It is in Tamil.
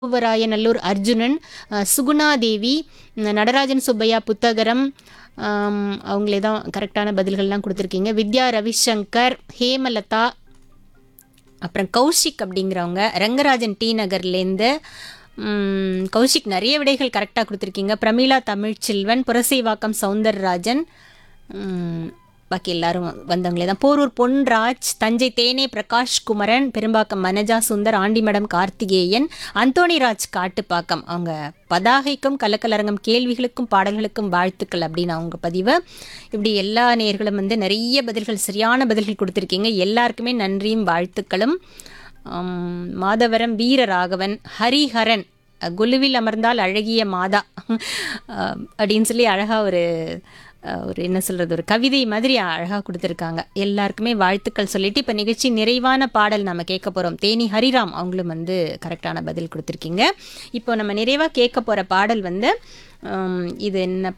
ராயநல்லூர் அர்ஜுனன் அஹ், சுகுணா தேவி ந- நடராஜன் சுப்பையா புத்தகரம் ஆம், அவங்களே தான் கரெக்டான பதில்கள்லாம் கொடுத்துருக்கீங்க வித்யா ரவிசங்கர் ஹேமலதா அப்புறம் கௌஷிக் அப்படிங்கிறவங்க ரங்கராஜன் டி நகர்லேருந்து ம், கௌஷிக் நிறைய விடைகள் கரெக்டாக கொடுத்துருக்கீங்க பிரமீளா தமிழ்ச்செல்வன் புரசைவாக்கம் சவுந்தரராஜன் ம், பாக்கி எல்லாரும் வந்தவங்களே தான் போரூர் பொன்ராஜ் தஞ்சை தேனே பிரகாஷ் குமரன் பெரும்பாக்கம் மனஜா சுந்தர் ஆண்டிமடம் கார்த்திகேயன் அந்தோணிராஜ் காட்டுப்பாக்கம் அவங்க பதாகைக்கும் கலக்கலரங்கம் கேள்விகளுக்கும் பாடல்களுக்கும் வாழ்த்துக்கள் அப்படின்னு அவங்க பதிவு இப்படி எல்லா நேர்களும் வந்து நிறைய பதில்கள் சரியான பதில்கள் கொடுத்துருக்கீங்க எல்லாருக்குமே நன்றியும் வாழ்த்துக்களும் ஆம், மாதவரம் வீரராகவன் ஹரிஹரன் அஹ், குலுவில் அமர்ந்தால் அழகிய மாதா அஹ், அப்படின்னு சொல்லி அழகாக ஒரு அஹ், ஒரு என்ன சொல்கிறது ஒரு கவிதை மாதிரி அழகாக கொடுத்துருக்காங்க எல்லாருக்குமே வாழ்த்துக்கள் சொல்லிட்டு இப்போ நிகழ்ச்சி நிறைவான பாடல் நம்ம கேட்க போகிறோம் தேனி ஹரிராம் அவங்களும் வந்து கரெக்டான பதில் கொடுத்துருக்கீங்க இப்போ நம்ம நிறைவாக கேட்க போகிற பாடல் வந்து ஹம், இது என்ன